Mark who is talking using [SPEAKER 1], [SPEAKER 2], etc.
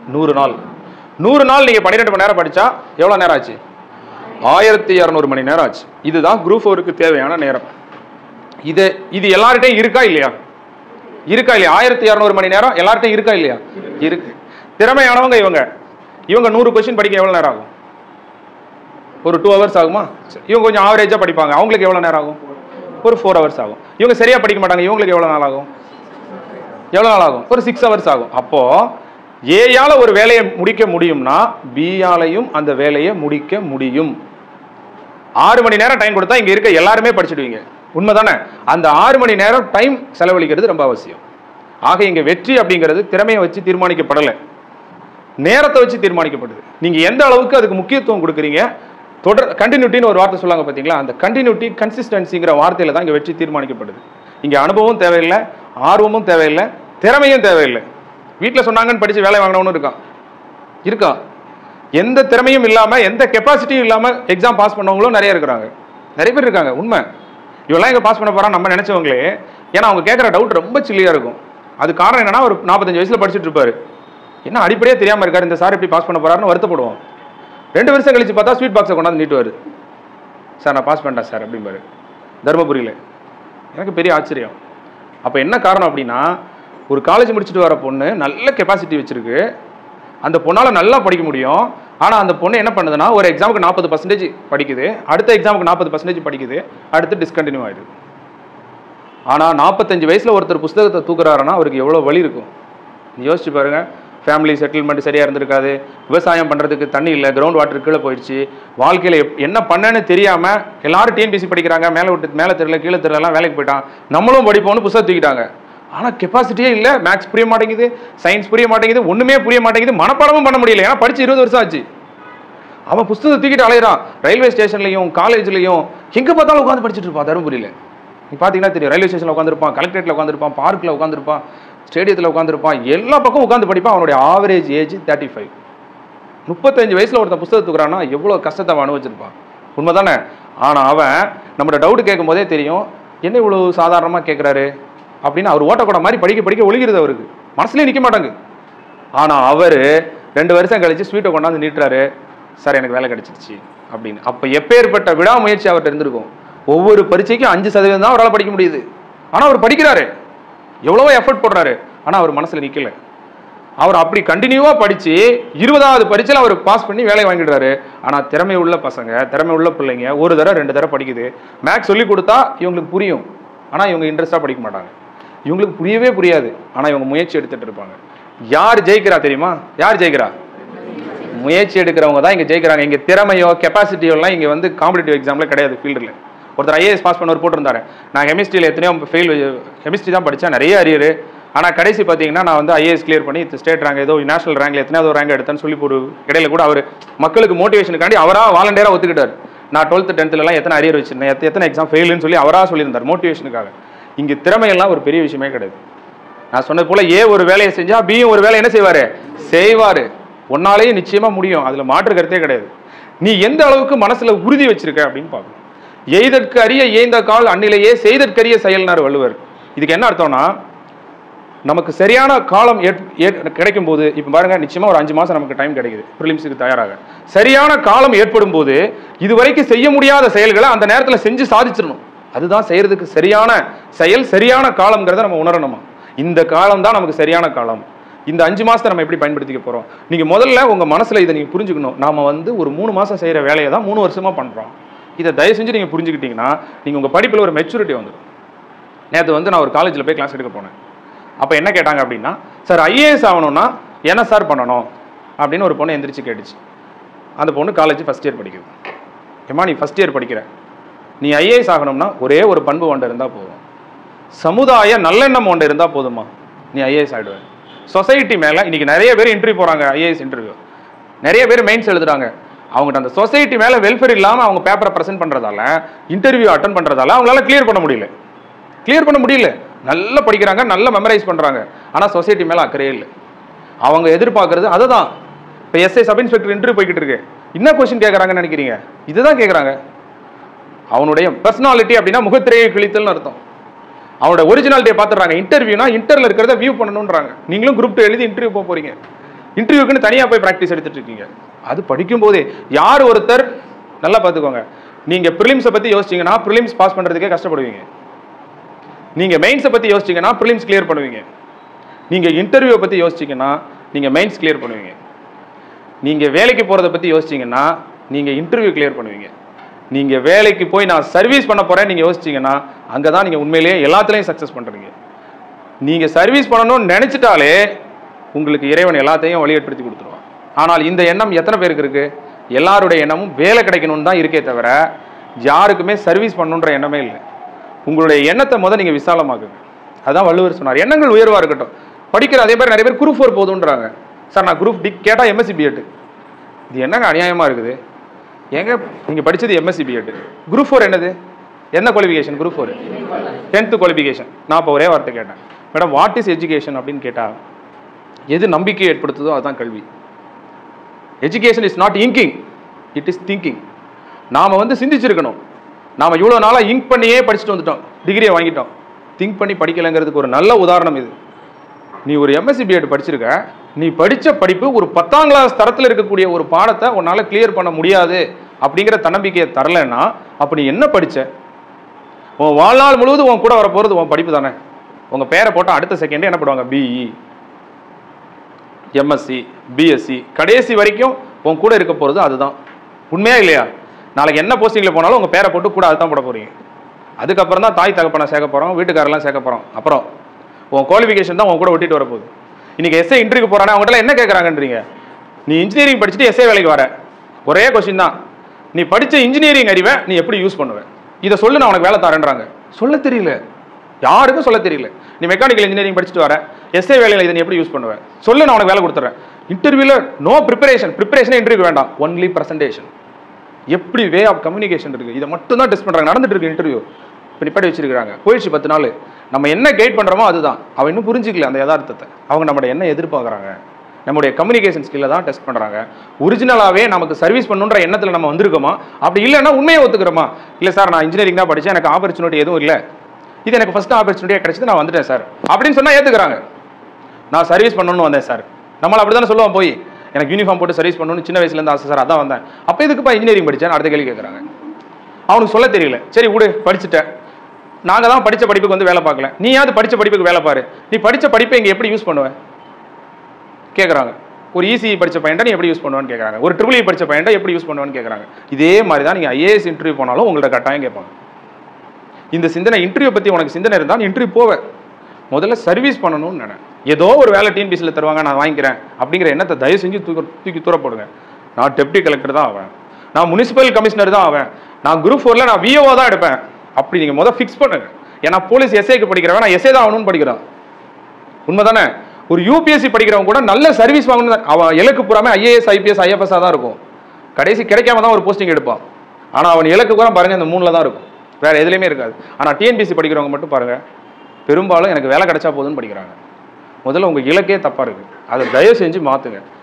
[SPEAKER 1] நூறு நாள் நூறு நாள் நீங்கள் பன்னிரெண்டு மணி நேரம் படித்தா எவ்வளோ நேரம் ஆச்சு ஆயிரத்தி இரநூறு மணி நேரம் ஆச்சு இதுதான் குரூப் ஃபோருக்கு தேவையான நேரம் இது இது எல்லார்கிட்டையும் இருக்கா இல்லையா இருக்கா இல்லையா ஆயிரத்தி இரநூறு மணி நேரம் எல்லார்கிட்டையும் இருக்கா இல்லையா இருக்கு திறமையானவங்க இவங்க இவங்க நூறு கொஸ்டின் படிக்க எவ்வளோ நேரம் ஆகும் ஒரு டூ ஹவர்ஸ் ஆகுமா சரி. இவங்க கொஞ்சம் ஆவரேஜாக படிப்பாங்க அவங்களுக்கு எவ்வளோ நேரம் ஆகும் ஒரு ஃபோர் ஹவர்ஸ் ஆகும் இவங்க சரியாக படிக்க மாட்டாங்க இவங்களுக்கு எவ்வளோ நாள் ஆகும் எவ்வளோ நாள் ஆகும் ஒரு சிக்ஸ் ஹவர்ஸ் ஆகும் அப்போ ஏயால ஒரு வேலையை முடிக்க முடியும்னா பியாலையும் அந்த வேலையை முடிக்க முடியும் ஆறு மணி நேரம் டைம் கொடுத்தா இங்க இருக்க எல்லாருமே படிச்சிடுவீங்க உண்மைதானே அந்த ஆறு மணி நேரம் டைம் செலவழிக்கிறது ரொம்ப அவசியம் ஆக இங்க வெற்றி அப்படிங்கிறது திறமையை வச்சு தீர்மானிக்கப்படலை நேரத்தை வச்சு தீர்மானிக்கப்படுது நீங்க எந்த அளவுக்கு அதுக்கு முக்கியத்துவம் கொடுக்குறீங்க தொடர் கண்டினியூட்டின்னு ஒரு வார்த்தை சொல்லுவாங்க பார்த்தீங்களா அந்த கண்டினியூட்டி கன்சிஸ்டன்சிங்கிற வார்த்தையில தான் இங்க வெற்றி தீர்மானிக்கப்படுது இங்க அனுபவம் தேவையில்லை ஆர்வமும் தேவையில்லை திறமையும் தேவையில்லை வீட்டில் சொன்னாங்கன்னு படிச்சு வேலை வாங்கினவனும் இருக்கான் இருக்கா எந்த திறமையும் இல்லாம எந்த கெப்பாசிட்டியும் இல்லாம எக்ஸாம் பாஸ் பண்ணவங்களும் நிறைய இருக்கிறாங்க நிறைய பேர் இருக்காங்க உண்மை இவெல்லாம் எங்க பாஸ் பண்ண போறான் நம்ம நினைச்சவங்களே ஏன்னா அவங்க கேட்குற டவுட் ரொம்ப சில்லியா இருக்கும் அது காரணம் என்னன்னா ஒரு நாற்பத்தஞ்சு வயசுல படிச்சுட்டு இருப்பாரு என்ன அடிப்படையே தெரியாம இருக்காரு இந்த சார் எப்படி பாஸ் பண்ண போறாருன்னு வருத்தப்படுவோம் ரெண்டு வருஷம் கழிச்சு பார்த்தா ஸ்வீட் பாக்ஸை கொண்டாந்து நீட்டுவாரு சார் நான் பாஸ் பண்ணிட்டேன் சார் அப்படிம்பாரு தருமபுரியில் எனக்கு பெரிய ஆச்சரியம் அப்போ என்ன காரணம் அப்படின்னா ஒரு காலேஜ் முடிச்சுட்டு வர பொண்ணு நல்ல கெப்பாசிட்டி வச்சிருக்கு அந்த பொண்ணால் நல்லா படிக்க முடியும் ஆனால் அந்த பொண்ணு என்ன பண்ணுதுன்னா ஒரு எக்ஸாமுக்கு நாற்பது பர்சன்டேஜ் படிக்குது அடுத்த எக்ஸாமுக்கு நாற்பது பர்சன்டேஜ் படிக்குது அடுத்து டிஸ்கண்டினியூ ஆயிடுது ஆனால் நாற்பத்தஞ்சு வயசில் ஒருத்தர் புஸ்தகத்தை தூக்குறாருன்னா அவருக்கு எவ்வளோ வலி இருக்கும் நீ யோசிச்சு பாருங்க ஃபேமிலி செட்டில்மெண்ட் சரியாக இருந்திருக்காது விவசாயம் பண்ணுறதுக்கு தண்ணி இல்லை கிரவுண்ட் வாட்டர் கீழே போயிடுச்சு வாழ்க்கையில் எப் என்ன பண்ணேன்னு தெரியாமல் எல்லாரும் டிஎன்பிசி படிக்கிறாங்க மேலே விட்டு மேலே தெரியல கீழே தெரியலாம் வேலைக்கு போயிட்டான் நம்மளும் படிப்போம்னு புஸ்தகம் தூக்கிட்டாங்க ஆனால் கெப்பாசிட்டியே இல்லை மேக்ஸ் புரிய மாட்டேங்குது சயின்ஸ் புரிய மாட்டேங்குது ஒன்றுமே புரிய மாட்டேங்குது மனப்பாடமும் பண்ண முடியல ஏன்னா படிச்சு இருபது வருஷம் ஆச்சு அவன் புஸ்தகத்தை தூக்கிட்டு அலையிறான் ரயில்வே ஸ்டேஷன்லையும் காலேஜ்லையும் எங்கே பார்த்தாலும் உட்காந்து படிச்சுட்டு இருப்பான் தருமபுரியில் நீ பார்த்தீங்கன்னா தெரியும் ரயில்வே ஸ்டேஷனில் உட்காந்துருப்பான் கலெக்டரேட்டில் உட்காந்துருப்பான் பார்க்கில் உட்காந்துருப்பான் ஸ்டேடியத்தில் உட்காந்துருப்பான் எல்லா பக்கம் உட்காந்து படிப்பான் அவனுடைய ஆவரேஜ் ஏஜ் தேர்ட்டி ஃபைவ் முப்பத்தஞ்சு வயசில் ஒருத்தன் புஸ்தகம் தூக்குறான்னா எவ்வளோ கஷ்டத்தை அவன் அனுபவிச்சிருப்பான் உண்மைதானே ஆனால் அவன் நம்மளோட டவுட் கேட்கும் போதே தெரியும் என்ன இவ்வளோ சாதாரணமாக கேட்குறாரு அப்படின்னு அவர் ஓட்டக்கூட மாதிரி படிக்க படிக்க ஒழுகிறது அவருக்கு மனசுலேயே நிற்க மாட்டாங்க ஆனால் அவர் ரெண்டு வருஷம் கழிச்சு ஸ்வீட்டை கொண்டாந்து நீட்டுறாரு சார் எனக்கு வேலை கிடைச்சிருச்சு அப்படின்னு அப்போ எப்பேற்பட்ட விடாமுயற்சி அவர்கிட்ட இருந்திருக்கும் ஒவ்வொரு பரீட்சைக்கும் அஞ்சு சதவீதம் தான் அவரால் படிக்க முடியுது ஆனால் அவர் படிக்கிறாரு எவ்வளவோ எஃபர்ட் போடுறாரு ஆனால் அவர் மனசில் நிற்கல அவர் அப்படி கண்டினியூவாக படித்து இருபதாவது பரீட்சையில் அவர் பாஸ் பண்ணி வேலை வாங்கிடுறாரு ஆனால் திறமை உள்ள பசங்க திறமை உள்ள பிள்ளைங்க ஒரு தடவை ரெண்டு தடவை படிக்குது மேக்ஸ் சொல்லி கொடுத்தா இவங்களுக்கு புரியும் ஆனால் இவங்க இன்ட்ரெஸ்ட்டாக படிக்க மாட்டாங்க இவங்களுக்கு புரியவே புரியாது ஆனால் இவங்க முயற்சி எடுத்துட்டு இருப்பாங்க யார் ஜெயிக்கிறா தெரியுமா யார் ஜெயிக்கிறா முயற்சி எடுக்கிறவங்க தான் இங்கே ஜெயிக்கிறாங்க இங்கே திறமையோ கெப்பாசிட்டியோ எல்லாம் இங்கே வந்து காம்படிட்டிவ் எக்ஸாமில் கிடையாது ஃபீல்டில் ஒருத்தர் ஐஏஎஸ் பாஸ் பண்ணவர் போட்டிருந்தாரு நான் கெமிஸ்ட்ரியில் எத்தனையோ ஃபெயில் கெமிஸ்ட்ரி தான் படித்தேன் நிறைய அரியர் ஆனால் கடைசி பார்த்தீங்கன்னா நான் வந்து ஐஏஎஸ் கிளியர் பண்ணி ஸ்டேட் ரேங்க் ஏதோ நேஷனல் ரேங்க்ல எத்தனையாவது ரேங்க் எடுத்தேன்னு சொல்லி ஒரு இடையில கூட அவர் மக்களுக்கு மோட்டிவேஷனுக்காண்டி அவராக வாலண்டியராக ஒத்துக்கிட்டார் நான் டுவெல்த்து டென்த்துலலாம் எத்தனை அரியர் வச்சிருந்தேன் எத்த- எத்தனை எக்ஸாம் ஃபெயிலுன்னு சொல்லி அவராக சொல்லியிருந்தார் மோட்டிவேஷனுக்காக இங்கே திறமையெல்லாம் ஒரு பெரிய விஷயமே கிடையாது நான் சொன்னது போல ஏ ஒரு வேலையை செஞ்சா பியும் ஒரு வேலை என்ன செய்வாரு செய்வாரு உன்னாலேயும் நிச்சயமா முடியும் அதுல மாற்று கருத்தே கிடையாது நீ எந்த அளவுக்கு மனசுல உறுதி வச்சிருக்க அப்படின்னு பார்க்கணும் எய்தற்கு அரிய ஏய்ந்த கால் அந்நிலையே செய்தற்கரிய செயல்னார் வள்ளுவர் இதுக்கு என்ன அர்த்தம்னா நமக்கு சரியான காலம் ஏற்- ஏற்- கிடைக்கும் போது இப்போ பாருங்க நிச்சயமா ஒரு அஞ்சு மாசம் நமக்கு டைம் கிடைக்குது ப்ரிலிம்ஸுக்கு தயாராக சரியான காலம் ஏற்படும் போது இதுவரைக்கும் செய்ய முடியாத செயல்களை அந்த நேரத்தில் செஞ்சு சாதிச்சிடணும் அதுதான் செய்யறதுக்கு சரியான செயல் சரியான காலம்ங்கிறத நம்ம உணரணுமா இந்த காலம் தான் நமக்கு சரியான காலம் இந்த அஞ்சு மாசத்தை நம்ம எப்படி பயன்படுத்திக்க போறோம் நீங்க முதல்ல உங்க மனசுல இதை நீங்க புரிஞ்சுக்கணும் நாம வந்து ஒரு மூணு மாசம் செய்யற வேலையை தான் மூணு வருஷமா பண்றோம் இதை தயவு செஞ்சு நீங்க புரிஞ்சுக்கிட்டீங்கன்னா நீங்க உங்க படிப்புல ஒரு மெச்சூரிட்டி வந்துடும் நேற்று வந்து நான் ஒரு காலேஜில் போய் கிளாஸ் எடுக்க போனேன் அப்போ என்ன கேட்டாங்க அப்படின்னா சார் ஐஏஎஸ் ஆகணும்னா என்ன சார் பண்ணணும் அப்படின்னு ஒரு பொண்ணு எந்திரிச்சு கேட்டுச்சு அந்த பொண்ணு காலேஜ் ஃபஸ்ட் இயர் படிக்குது ஏம்மா நீ ஃபஸ்ட் இயர் படிக்கிற நீ ஐஏஎஸ் ஆகணும்னா ஒரே ஒரு பண்பு ஒன்று இருந்தால் போதும் சமுதாய நல்லெண்ணம் ஒன்று இருந்தால் போதுமா நீ ஐஏஎஸ் ஆகிடுவேன் சொசைட்டி மேலே இன்னைக்கு நிறைய பேர் இன்டர்வியூ போகிறாங்க ஐஏஎஸ் இன்டர்வியூ நிறைய பேர் மெயின்ஸ் எழுதுறாங்க அவங்ககிட்ட அந்த சொசைட்டி மேலே வெல்ஃபேர் இல்லாமல் அவங்க பேப்பரை ப்ரெசென்ட் பண்ணுறதால இன்டர்வியூ அட்டன் பண்ணுறதால அவங்களால கிளியர் பண்ண முடியல கிளியர் பண்ண முடியல நல்லா படிக்கிறாங்க நல்லா மெமரைஸ் பண்ணுறாங்க ஆனால் சொசைட்டி மேலே அக்கறையே இல்லை அவங்க எதிர்பார்க்கறது அதை தான் இப்போ எஸ்ஐ சப் இன்ஸ்பெக்டர் இன்டர்வியூ போய்கிட்டு இருக்கு என்ன கொஸ்டின் கேட்குறாங்கன்னு நினைக்கிறீங்க இதுதான் கேட்குறாங்க அவனுடைய பர்சனாலிட்டி அப்படின்னா முகத்திரையை கிழித்தல்னு அர்த்தம் அவனோட ஒரிஜினாலிட்டியை பார்த்துறாங்க இன்டர்வியூனா இன்டர்ல இருக்கிறத வியூ பண்ணணுன்றாங்க நீங்களும் குரூப் டூ எழுதி இன்டர்வியூ போக போறீங்க இன்டர்வியூக்குன்னு தனியாக போய் ப்ராக்டிஸ் எடுத்துட்டு இருக்கீங்க அது படிக்கும் போதே யார் ஒருத்தர் நல்லா பார்த்துக்கோங்க நீங்கள் ப்ரிலிம்ஸை பற்றி யோசிச்சீங்கன்னா ப்ரிலிம்ஸ் பாஸ் பண்ணுறதுக்கே கஷ்டப்படுவீங்க நீங்கள் மெயின்ஸை பற்றி யோசிச்சீங்கன்னா ப்ரிலிம்ஸ் கிளியர் பண்ணுவீங்க நீங்கள் இன்டர்வியூவை பற்றி யோசிச்சீங்கன்னா நீங்கள் மெயின்ஸ் கிளியர் பண்ணுவீங்க நீங்கள் வேலைக்கு போகிறத பற்றி யோசிச்சீங்கன்னா நீங்கள் இன்டர்வியூ கிளியர் பண்ணுவீங்க நீங்கள் வேலைக்கு போய் நான் சர்வீஸ் பண்ண போகிறேன் நீங்கள் யோசிச்சீங்கன்னா அங்கே தான் நீங்கள் உண்மையிலேயே எல்லாத்துலேயும் சக்ஸஸ் பண்ணுறீங்க நீங்கள் சர்வீஸ் பண்ணணும்னு நினச்சிட்டாலே உங்களுக்கு இறைவன் எல்லாத்தையும் வழியேற்படுத்தி கொடுத்துருவான் ஆனால் இந்த எண்ணம் எத்தனை பேருக்கு இருக்கு எல்லாருடைய எண்ணமும் வேலை கிடைக்கணும்னு தான் இருக்கே தவிர யாருக்குமே சர்வீஸ் பண்ணணுன்ற எண்ணமே இல்லை உங்களுடைய எண்ணத்தை முத நீங்கள் விசாலமாக்குங்க அதான் வள்ளுவர் சொன்னார் எண்ணங்கள் உயர்வாக இருக்கட்டும் படிக்கிற அதே மாதிரி நிறைய பேர் குரூப் ஃபோர் போதுன்றாங்க சார் நான் குரூப் டி கேட்டால் எம்எஸ்சி பிஎட் இது என்னங்க அநியாயமாக இருக்குது ஏங்க நீங்கள் படிச்சது எம்எஸ்சி பிஎட் குரூப் ஃபோர் என்னது என்ன qualification group four tenth qualification நான் இப்போ ஒரே வார்த்தை கேட்டேன் மேடம் வாட் இஸ் எஜுகேஷன் அப்படின்னு கேட்டால் எது நம்பிக்கை ஏற்படுத்துதோ அதுதான் கல்வி education is not inking it is thinking நாம் வந்து சிந்திச்சிருக்கணும் நாம் இவ்வளோ நாளாக இங்க் பண்ணியே படிச்சுட்டு வந்துட்டோம் டிகிரியை வாங்கிட்டோம் திங்க் பண்ணி படிக்கலைங்கிறதுக்கு ஒரு நல்ல உதாரணம் இது நீ ஒரு எம்எஸ்சி பிஎட் படிச்சிருக்க நீ படித்த படிப்பு ஒரு பத்தாம் கிளாஸ் தரத்தில் இருக்கக்கூடிய ஒரு பாடத்தை உன்னால் கிளியர் பண்ண முடியாது அப்படிங்கிற தன்னம்பிக்கையை தரலைன்னா அப்போ நீ என்ன படிச்ச உன் வாழ்நாள் முழுவதும் உன் கூட வர போகிறது உன் படிப்பு தானே உங்கள் பேரை போட்டால் அடுத்த செகண்டே என்ன பண்ணுவாங்க பிஇ எம்எஸ்சி பிஎஸ்சி கடைசி வரைக்கும் உன் கூட இருக்க போகிறது அதுதான் உண்மையா இல்லையா நாளைக்கு என்ன போஸ்டிங்கில் போனாலும் உங்கள் பேரை போட்டு கூட அதுதான் போட போகிறீங்க அதுக்கப்புறம் தான் தாய் தகப்பனை சேர்க்க போகிறோம் வீட்டுக்காரெல்லாம் சேர்க்க போகிறோம் அப்புறம் உன் குவாலிஃபிகேஷன் தான் உன் கூட ஒட்டிட்டு வரப்போகுது இன்னைக்கு எஸ்ஏ இன்டர்வியூ போகிறானே அவங்ககிட்ட என்ன கேட்குறாங்கன்றீங்க நீ இன்ஜினியரிங் படிச்சுட்டு எஸ்ஏ வேலைக்கு வர ஒரே கொஸ்டின் தான் நீ படித்த இன்ஜினியரிங் அறிவை நீ எப்படி யூஸ் பண்ணுவ இதை சொல்லு நான் உனக்கு வேலை தரேன்றாங்க சொல்ல தெரியல யாருக்கும் சொல்ல தெரியல நீ மெக்கானிக்கல் இன்ஜினியரிங் படிச்சுட்டு வர எஸ்ஏ வேலையில் இதை நீ எப்படி யூஸ் பண்ணுவேன் சொல்லு நான் உனக்கு வேலை கொடுத்துறேன் இன்டர்வியூவில் நோ ப்ரிப்பரேஷன் ப்ரிப்பரேஷனே இன்டர்வியூ வேண்டாம் ஒன்லி பிரசன்டேஷன் எப்படி வே ஆஃப் கம்யூனிகேஷன் இருக்கு இதை மட்டும் தான் டெஸ்ட் பண்றாங்க நடந்துட்டு இருக்கு இன்டர்வியூ இப்போ நிப்பாட்டி வச்சிருக்காங்க போயிடுச்சு பத்து நாள் நம்ம என்ன கைட் பண்றோமோ அதுதான் அவன் இன்னும் புரிஞ்சிக்கல அந்த யதார்த்தத்தை அவங்க நம்மளோட என்ன எதிர்பார்க்குறாங்க நம்முடைய கம்யூனிகேஷன் ஸ்கில்லை தான் டெஸ்ட் பண்றாங்க ஒரிஜினலாகவே நமக்கு சர்வீஸ் பண்ணுன்ற எண்ணத்தில் நம்ம வந்திருக்கோமா அப்படி இல்லைன்னா உண்மையை ஒத்துக்கிறோமா இல்லை சார் நான் இன்ஜினியரிங் தான் படித்தேன் எனக்கு ஆப்பர்ச்சுனிட்டி எதுவும் இல்லை இது எனக்கு ஃபர்ஸ்ட் ஆப்பர்ச்சுனிட்டியாக கிடைச்சது நான் வந்துட்டேன் சார் அப்படின்னு சொன்னா ஏத்துக்கிறாங்க நான் சர்வீஸ் பண்ணணும்னு வந்தேன் சார் நம்மள அப்படி தானே சொல்லுவான் போய் எனக்கு யூனிஃபார்ம் போட்டு சர்வீஸ் பண்ணணும்னு சின்ன வயசுல இருந்து ஆசை சார் அதான் வந்தேன் அப்போ இதுக்குப்பா இன்ஜினியரிங் படித்தேன் அடுத்த கேள்வி கேட்குறாங்க அவனுக்கு சொல்ல தெரியல சரி விடு படிச்சுட்டேன் நாங்கள் தான் படித்த படிப்புக்கு வந்து வேலை பார்க்கல நீயாவது படித்த படிப்புக்கு வேலை பாரு நீ படித்த படிப்பை இங்கே எப்படி யூஸ் பண்ணுவேன் கேட்குறாங்க ஒரு இசி படித்த பையன்டா நீ எப்படி யூஸ் பண்ணுவேன்னு கேட்குறாங்க ஒரு ட்ரிபிள் படித்த பையன்டா எப்படி யூஸ் பண்ணுவேன்னு கேட்குறாங்க இதே மாதிரி தான் நீங்கள் ஐஏஎஸ் இன்டர்வியூ போனாலும் உங்கள்ட்ட கட்டாயம் கேட்பாங்க இந்த சிந்தனை இன்டர்வியூ பற்றி உனக்கு சிந்தனை இருந்தால் நீ இன்டர்வியூ போவேன் முதல்ல சர்வீஸ் பண்ணணும்னு நினை ஏதோ ஒரு வேலை டிஎன்பிசியில் தருவாங்க நான் வாங்கிக்கிறேன் அப்படிங்கிற எண்ணத்தை தயவு செஞ்சு தூக்கி தூக்கி தூர போடுங்க நான் டெப்டி கலெக்டர் தான் ஆவேன் நான் முனிசிபல் கமிஷனர் தான் ஆவேன் நான் குரூப் ஃபோரில் நான் விஓ தான் எடுப்பேன் அப்படி நீங்கள் முதல் ஃபிக்ஸ் பண்ணுங்க ஏன்னா போலீஸ் எஸ்ஏக்கு படிக்கிறவன் நான் எஸ்ஏ தான் ஆகணும்னு படிக்கிறான் உண்மைதானே ஒரு யூபிஎஸ்சி படிக்கிறவங்க கூட நல்ல சர்வீஸ் வாங்கணும் தான். அவன் இலக்கு பூராமே ஐஏஎஸ் ஐபிஎஸ் ஐஎஃப்எஸ் தான் இருக்கும் கடைசி கிடைக்காம தான் ஒரு போஸ்டிங் எடுப்பான் ஆனால் அவன் இலக்கு பூரா பாருங்க இந்த மூணில் தான் இருக்கும் வேற எதுலையுமே இருக்காது ஆனால் டிஎன்பிசி படிக்கிறவங்க மட்டும் பாருங்க பெரும்பாலும் எனக்கு வேலை கிடைச்சா போதும்னு படிக்கிறாங்க முதல்ல உங்கள் இலக்கே தப்பாக இருக்குது அதை தயவு செஞ்சு மாற்றுங்க